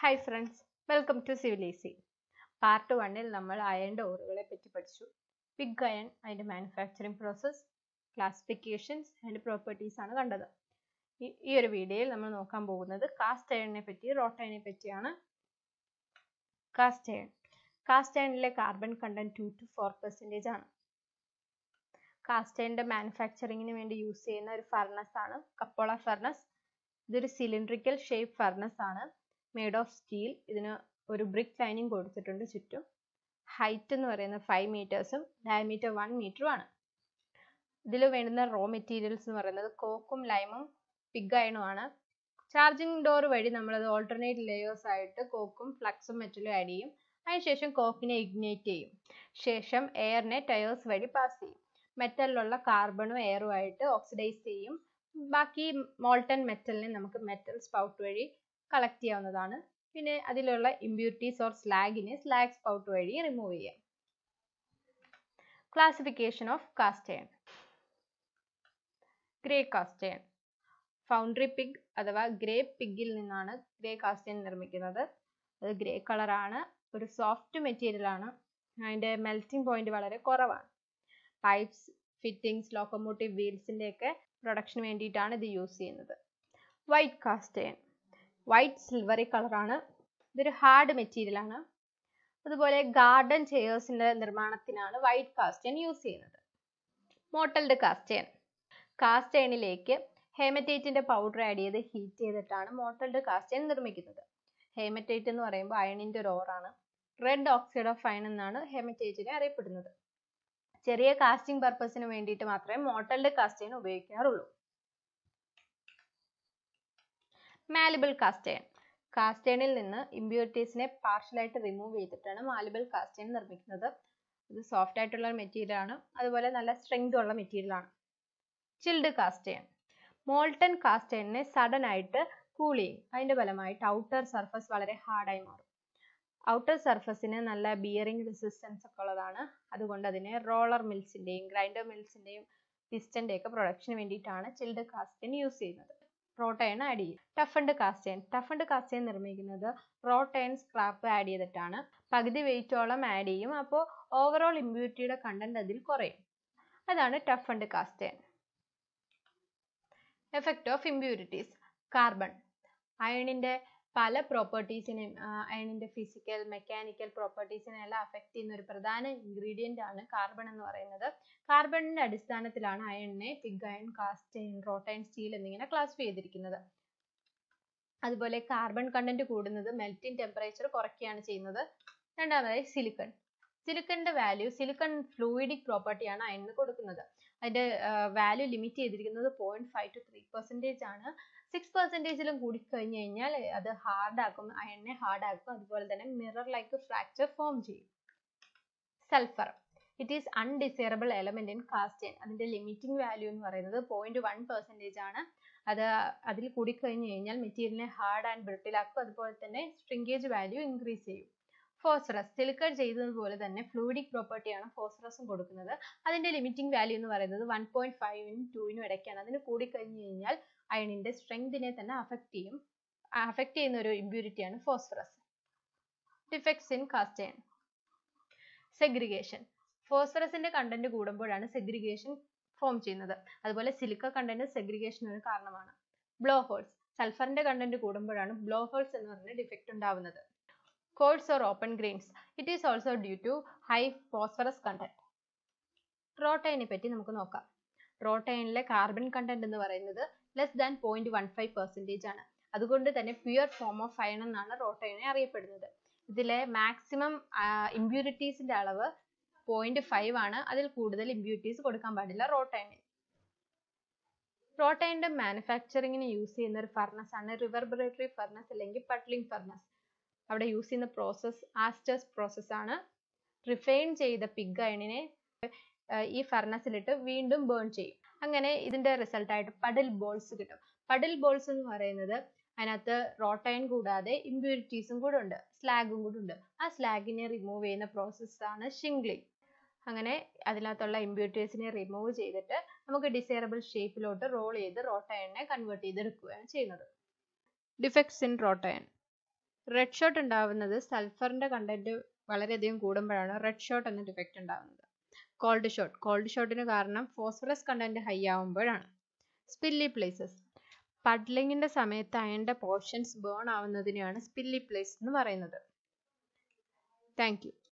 Hi friends welcome to civil easy part വണ്ണിൽ നമ്മൾ അയണിൻ്റെ ഓറുകളെ പറ്റി പഠിച്ചു പിഗ് അയൺ അതിൻ്റെ manufacturing process classifications and properties ആണ് കണ്ടത് ഈ ഈ ഒരു വീഡിയോയിൽ നമ്മൾ നോക്കാൻ പോകുന്നത് കാസ്റ്റ് അയണിനെ പറ്റി റോട്ട് അയണിനെ പറ്റിയാണ് കാസ്റ്റ് അയൺ കാസ്റ്റ് അയണിലെ carbon content two to four percentage ആണ് കാസ്റ്റ് അയണിൻ്റെ മാനുഫാക്ചറിങ്ങിന് വേണ്ടി യൂസ് ചെയ്യുന്ന ഒരു ഫർണസ് ആണ് കപ്പോള ഫർണസ് ഇതൊരു സിലിണ്ട്രിക്കൽ ഷേപ്പ് ഫർണസ് ആണ് മെയ്ഡ് ഓഫ് സ്റ്റീൽ ഇതിന് ഒരു ബ്രിക്ക് ലൈനിങ് കൊടുത്തിട്ടുണ്ട് ചുറ്റും ഹൈറ്റ് എന്ന് പറയുന്നത് ഫൈവ് മീറ്റേഴ്സും ഡയമീറ്റർ വൺ മീറ്ററും ആണ് ഇതിൽ വേണ്ടുന്ന റോ മെറ്റീരിയൽസ് എന്ന് പറയുന്നത് കോക്കും ലൈമും പിഗ് അയണും ആണ് ചാർജിങ് ഡോർ വഴി നമ്മളത് ഓൾട്ടർനേറ്റ് ലെയേഴ്സ് ആയിട്ട് കോക്കും ഫ്ലക്സും മെറ്റലും ആഡ് ചെയ്യും അതിനുശേഷം കോക്കിനെ ഇഗ്നേറ്റ് ചെയ്യും ശേഷം എയറിനെ ടയേഴ്സ് വഴി പാസ് ചെയ്യും മെറ്റലിലുള്ള കാർബണും എയറും ആയിട്ട് ഓക്സിഡൈസ് ചെയ്യും ബാക്കി മോൾട്ടൺ മെറ്റലിനെ നമുക്ക് മെറ്റൽ സ്പൗട്ട് വഴി കളക്ട് ചെയ്യാവുന്നതാണ് പിന്നെ അതിലുള്ള ഇമ്പ്യൂരിറ്റീസ് ഓർ സ്ലാഗിനെ സ്ലാഗ് സ്പൗട്ട് വഴി റിമൂവ് ചെയ്യാം classification of cast iron grey cast iron foundry pig അഥവാ ഗ്രേ പിഗിൽ നിന്നാണ് ഗ്രേ കാസ്റ്റ് അയൺ നിർമ്മിക്കുന്നത് അത് ഗ്രേ കളറാണ് ഒരു സോഫ്റ്റ് മെറ്റീരിയൽ ആണ് അതിൻ്റെ മെൽറ്റിംഗ് പോയിന്റ് വളരെ കുറവാണ് പൈപ്സ് ഫിറ്റിംഗ്സ് ലോക്കോമോട്ടീവ് വീൽസിൻ്റെ ഒക്കെ പ്രൊഡക്ഷന് വേണ്ടിയിട്ടാണ് ഇത് യൂസ് ചെയ്യുന്നത് white cast iron white silvery കളറാണ് ഇതൊരു ഹാർഡ് മെറ്റീരിയൽ ആണ് അതുപോലെ ഗാർഡൻ ചെയേഴ്സിന്റെ നിർമ്മാണത്തിനാണ് വൈറ്റ് കാസ്റ്റ് അയൺ യൂസ് ചെയ്യുന്നത് മോട്ടൽഡ് കാസ്റ്റ് അയൺ കാസ്റ്റ് അയണിലേക്ക് ഹേമറ്റേറ്റിന്റെ പൗഡർ ആഡ് ചെയ്ത് ഹീറ്റ് ചെയ്തിട്ടാണ് മോട്ടൽഡ് കാസ്റ്റ് അയൺ നിർമ്മിക്കുന്നത് ഹേമറ്റേറ്റ് എന്ന് പറയുമ്പോൾ അയണിന്റെ ഒരു ഓറാണ് റെഡ് ഓക്സൈഡ് ഓഫ് അയൺ എന്നാണ് ഹേമറ്റേറ്റിനെ അറിയപ്പെടുന്നത് ചെറിയ കാസ്റ്റിംഗ് പർപ്പസിന് വേണ്ടിയിട്ട് മാത്രമേ മോട്ടൽഡ് കാസ്റ്റ് അയൺ ഉപയോഗിക്കാറുള്ളൂ മാലിബിൾ കാസ്റ്റ് അയൺ കാസ്റ്റ് അയണിൽ നിന്ന് ഇമ്പ്യൂരിറ്റീസിനെ പാർഷ്യലായിട്ട് റിമൂവ് ചെയ്തിട്ടാണ് മാലിബിൾ കാസ്റ്റ് അയൺ നിർമ്മിക്കുന്നത് ഇത് സോഫ്റ്റ് ആയിട്ടുള്ള മെറ്റീരിയൽ ആണ് അതുപോലെ നല്ല സ്ട്രെങ്ത് ഉള്ള മെറ്റീരിയൽ ആണ് chilled cast iron molten cast അയണിനെ സഡൻ ആയിട്ട് കൂൾ ചെയ്യും അതിന്റെ ഫലമായിട്ട് ഔട്ടർ സർഫസ് വളരെ ഹാർഡായി മാറും ഔട്ടർ സർഫസിന് നല്ല ബിയറിംഗ് റെസിസ്റ്റൻസ് ഒക്കെ ഉള്ളതാണ് അതുകൊണ്ട് അതിനെ റോളർ മിൽസിന്റെയും ഗ്രൈൻഡർ മിൽസിന്റെയും പിസ്റ്റന്റെ ഒക്കെ പ്രൊഡക്ഷന് വേണ്ടിയിട്ടാണ് ചിൽഡ് കാസ്റ്റ് അയൺ യൂസ് ചെയ്യുന്നത് റോട്ടയൺ ആഡ് ചെയ്യും toughened cast iron toughened cast iron നിർമ്മിക്കുന്നത് റോട്ടയൺ സ്ക്രാപ്പ് ആഡ് ചെയ്തിട്ടാണ് പകുതി വെയിറ്റോളം ആഡ് ചെയ്യും അപ്പോൾ ഓവറോൾ ഇമ്പ്യൂരിറ്റിയുടെ കണ്ടന്റ് അതിൽ കുറയും അതാണ് toughened cast iron effect of impurities carbon അയണിന്റെ പല പ്രോപ്പർട്ടീസിനെയും അയണിന്റെ ഫിസിക്കൽ മെക്കാനിക്കൽ പ്രോപ്പർട്ടീസിനെ എല്ലാം അഫക്റ്റ് ചെയ്യുന്ന ഒരു പ്രധാന ഇൻഗ്രീഡിയന്റ് ആണ് കാർബൺ എന്ന് പറയുന്നത് കാർബണിന്റെ അടിസ്ഥാനത്തിലാണ് അയണിനെ pig iron cast iron wrought iron steel എന്നിങ്ങനെ ക്ലാസിഫൈ ചെയ്തിരിക്കുന്നത് അതുപോലെ കാർബൺ കണ്ടന്റ് കൂടുന്നത് മെൽറ്റിംഗ് ടെമ്പറേച്ചർ കുറയ്ക്കുകയാണ് ചെയ്യുന്നത് രണ്ടാമതായി സിലിക്കൺ സിലിക്കണിന്റെ വാല്യൂ സിലിക്കൺ ഫ്ലൂയിഡിക് പ്രോപ്പർട്ടിയാണ് അയണിന് കൊടുക്കുന്നത് അതിന്റെ വാല്യൂ ലിമിറ്റ് ചെയ്തിരിക്കുന്നത് point five to three percentage ആണ് സിക്സ് പെർസെൻറ്റേജിലും കൂടി കഴിഞ്ഞു കഴിഞ്ഞാൽ അത് ഹാർഡ് ആക്കും അയണിനെ ഹാർഡ് ആക്കും അതുപോലെ തന്നെ മിറർ ലൈക്ക് ഫ്രാക്ചർ ഫോം ചെയ്യും sulphur it is undesirable element in cast iron അതിന്റെ ലിമിറ്റിംഗ് വാല്യൂ എന്ന് പറയുന്നത് പോയിന്റ് വൺ പെർസെൻറ്റേജ് ആണ് അത് അതിൽ കൂടി കഴിഞ്ഞു കഴിഞ്ഞാൽ മെറ്റീരിയലിനെ ഹാർഡ് ആൻഡ് ബ്രിട്ടിൽ ആക്കും അതുപോലെ തന്നെ സ്ട്രിങ്കേജ് വാല്യൂ ഇൻക്രീസ് ചെയ്യും ഫോസ്ഫറസ് സിലിക്കൺ ചെയ്തതുപോലെ തന്നെ ഫ്ലൂയിഡിക് പ്രോപ്പർട്ടിയാണ് ഫോസ്ഫറസും കൊടുക്കുന്നത് അതിന്റെ ലിമിറ്റിംഗ് വാല്യൂ എന്ന് പറയുന്നത് വൺ പോയിന്റ് ഫൈവിനും ടൂവിനും ഇടയ്ക്കാണ് അതിന് കൂടി കഴിഞ്ഞു കഴിഞ്ഞാൽ അയണിന്റെ സ്ട്രെങ്തിനെ തന്നെ അഫക്റ്റ് ചെയ്യും അഫക്റ്റ് ചെയ്യുന്ന ഒരു ഇമ്പ്യൂരിറ്റിയാണ് phosphorus defects in cast iron segregation ഫോസ്ഫറസിന്റെ കണ്ടന്റ് കൂടുമ്പോഴാണ് സെഗ്രിഗേഷൻ ഫോം ചെയ്യുന്നത് അതുപോലെ സിലിക്ക കണ്ടന്റ് സെഗ്രിഗേഷൻ ഒരു കാരണമാണ് ബ്ലോ ഹോൾസ് സൾഫറിന്റെ കണ്ടന്റ് കൂടുമ്പോഴാണ് ബ്ലോ ഹോൾസ് എന്ന് പറയുന്ന ഡിഫക്റ്റ് ഉണ്ടാവുന്നത് coarse or open grains. It is also due to high phosphorus content. റോട്ടൈനെ പറ്റി നമുക്ക് നോക്കാം റോട്ടൈനിലെ കാർബൺ കണ്ടന്റ് എന്ന് പറയുന്നത് less than point one five percentage ആണ് അതുകൊണ്ട് തന്നെ പ്യുവർ ഫോം ഓഫ് അയൺ എന്നാണ് റോട്ടൈനെ അറിയപ്പെടുന്നത് ഇതിലെ മാക്സിമം ഇമ്പ്യൂരിറ്റീസിന്റെ അളവ് പോയിന്റ് ഫൈവ് ആണ് അതിൽ കൂടുതൽ ഇമ്പ്യൂരിറ്റീസ് കൊടുക്കാൻ പാടില്ല റോട്ടൈനിൽ റോട്ടൈൻ്റെ മാനുഫാക്ചറിങ്ങിന് യൂസ് ചെയ്യുന്ന ഒരു ഫർണസ് ആണ് റിവർബറേറ്ററി ഫർണസ് അല്ലെങ്കിൽ പട്ലിംഗ് ഫർണസ് അവിടെ യൂസ് ചെയ്യുന്ന പ്രോസസ് ആസ്റ്റേഴ്സ് പ്രോസസ് ആണ് റിഫൈൻ ചെയ്ത പിഗ് അയണിനെ ഈ ഫർണസിലിട്ട് വീണ്ടും ബേൺ ചെയ്യും അങ്ങനെ ഇതിന്റെ റിസൾട്ട് ആയിട്ട് പഡിൽ ബോൾസ് കിട്ടും പഡിൽ ബോൾസ് എന്ന് പറയുന്നത് അതിനകത്ത് റോട്ടൈൻ കൂടാതെ ഇമ്പ്യൂരിറ്റീസും കൂടെ ഉണ്ട് സ്ലാഗും കൂടെ ഉണ്ട് ആ സ്ലാഗിനെ റിമൂവ് ചെയ്യുന്ന പ്രോസസ് ആണ് ഷിംഗ്ലിംഗ് അങ്ങനെ അതിനകത്തുള്ള ഇമ്പ്യൂരിറ്റീസിനെ റിമൂവ് ചെയ്തിട്ട് നമുക്ക് ഡിസൈറബിൾ ഷേപ്പിലോട്ട് റോൾ ചെയ്ത് റോട്ടയണിനെ കൺവേർട്ട് ചെയ്തെടുക്കുകയാണ് ചെയ്യുന്നത് defects in wrought iron red short ഉണ്ടാവുന്നത് സൾഫറിന്റെ കണ്ടന്റ് വളരെയധികം കൂടുമ്പോഴാണ് റെഡ് ഷോട്ട് എന്ന ഡിഫക്റ്റ് ഉണ്ടാവുന്നത് കോൾഡ് ഷോട്ട് കോൾഡ് ഷോട്ടിന് കാരണം ഫോസ്ഫറസ് കണ്ടന്റ് ഹൈ ആവുമ്പോഴാണ് സ്പില്ലി പ്ലേസസ് പഡ്ലിങ്ങിന്റെ സമയത്ത് അയണിന്റെ പോർഷൻസ് ബേൺ ആവുന്നതിനെയാണ് സ്പില്ലി പ്ലേസ് എന്ന് പറയുന്നത് താങ്ക് യു